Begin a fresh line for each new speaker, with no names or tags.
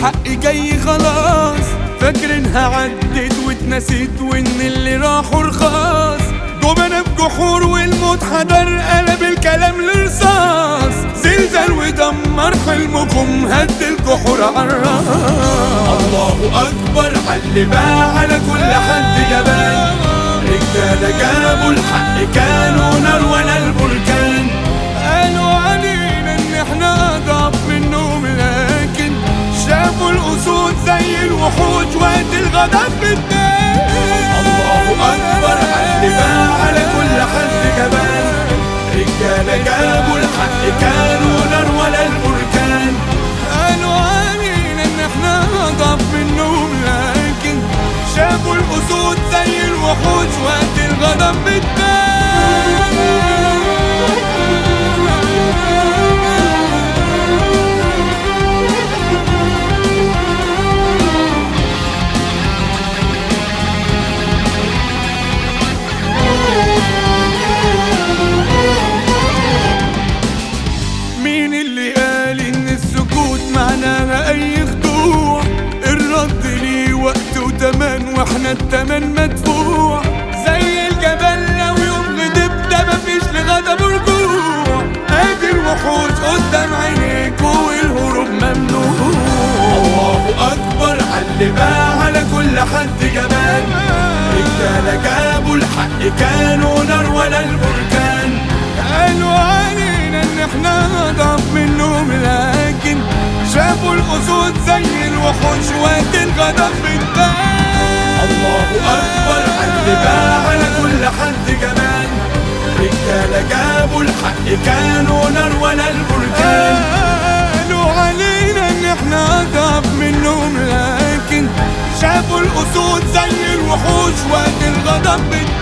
والحق جاي خلاص فاكرينها عدت واتنسيت وان اللي راحوا رخاص جبنا بجحور والموت حضر قلب الكلام لرصاص زلزال ودمر حلمكم هد الجحور عالراس الله اكبر علي بقى على كل حد جبان رجاله جابوا الحق كانوا نار ولا البركان قالوا علينا ان احنا اضعف منهم لكن شافوا الاسود زي الوحوش وقت الغضب بالدين الله اكبر علي بقى على كل حد جبان رجاله جابوا الحق كانوا نار ولا البركان قالوا علينا ان احنا اضعف منهم لكن شافوا الاسود زي الوحوش وقت الغضب بالدين مين اللي قال ان السكوت معناها اي خضوع الرد ليه وقت وتمن واحنا التمن مدفوع زي الجبل لو يوم غضب ده مفيش لغضب رجوع ادي الوحوش قدام عينيك والهروب ممنوع الله اكبر علي بقى على كل حد جبان رجاله جابوا الحق كانوا نار ولا البركان قالوا علينا ان احنا اضعف منهم لكن شافوا الاسود زي الوحوش وقت الغضب بالدين الله اكبر علي بقى على كل حد جبان رجاله جابوا الحق كانوا نار ولا البركان قالوا علينا ان احنا اضعف منهم لكن شافوا الاسود زي الوحوش وقت الغضب بالدين